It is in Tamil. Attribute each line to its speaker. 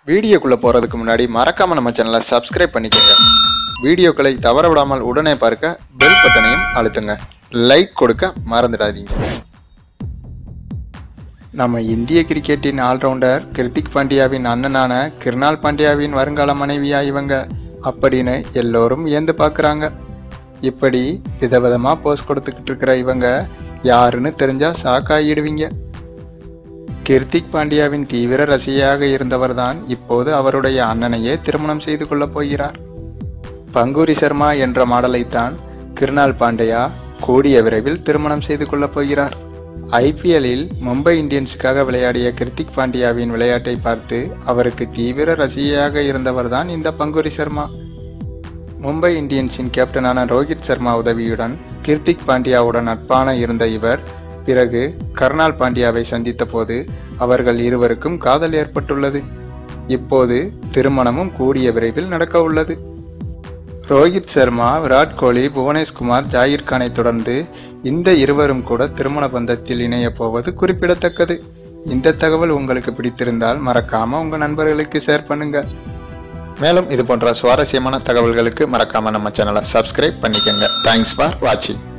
Speaker 1: வீடியோக்குள்ள போறதுக்கு முன்னாடி மறக்காம நம்ம சேனலை சப்ஸ்கிரைப் பண்ணிக்கோங்க வீடியோக்களை தவற விடாமல் உடனே பார்க்க பெல் பட்டனையும் அழுத்துங்க லைக் கொடுக்க மறந்துடாதீங்க நம்ம இந்திய கிரிக்கெட்டின் ஆல்ரவுண்டர் கிருத்திக் பாண்டியாவின் அண்ணனான கிருணால் பாண்டியாவின் வருங்கால மனைவியா இவங்க அப்படின்னு எல்லோரும் வியந்து பார்க்குறாங்க இப்படி விதவிதமா போஸ் கொடுத்துக்கிட்டு இருக்கிற இவங்க யாருன்னு தெரிஞ்சா சாக்காயிடுவீங்க கிருத்திக் பாண்டியாவின் தீவிர ரசிகையாக இருந்தவர்தான் இப்போது அவருடைய அண்ணனையே திருமணம் செய்து கொள்ளப் போகிறார் பங்கூரி சர்மா என்ற மாடலைத்தான் கிருணால் பாண்டியா கூடிய விரைவில் திருமணம் செய்து கொள்ளப் போகிறார் ஐபிஎல்லில் மும்பை இந்தியன்ஸுக்காக விளையாடிய கிருத்திக் பாண்டியாவின் விளையாட்டை பார்த்து அவருக்கு தீவிர ரசிகையாக இருந்தவர்தான் இந்த பங்கூரி சர்மா மும்பை இந்தியன்ஸின் கேப்டனான ரோஹித் சர்மா உதவியுடன் கிருத்திக் பாண்டியாவுடன் நட்பான இருந்த இவர் பிறகு கர்னால் பாண்டியாவை சந்தித்த போது அவர்கள் இருவருக்கும் காதல் ஏற்பட்டுள்ளது இப்போது திருமணமும் கூடிய விரைவில் நடக்க உள்ளது ரோஹித் சர்மா விராட் கோலி புவனேஷ்குமார் ஜாகிர் கானை தொடர்ந்து இந்த இருவரும் கூட திருமண பந்தத்தில் இணைய போவது குறிப்பிடத்தக்கது இந்த தகவல் உங்களுக்கு பிடித்திருந்தால் மறக்காம உங்க நண்பர்களுக்கு ஷேர் பண்ணுங்க மேலும் இது போன்ற சுவாரஸ்யமான தகவல்களுக்கு மறக்காம நம்ம சேனலை சப்ஸ்கிரைப் பண்ணிக்கோங்க தேங்க்ஸ் ஃபார் வாட்சிங்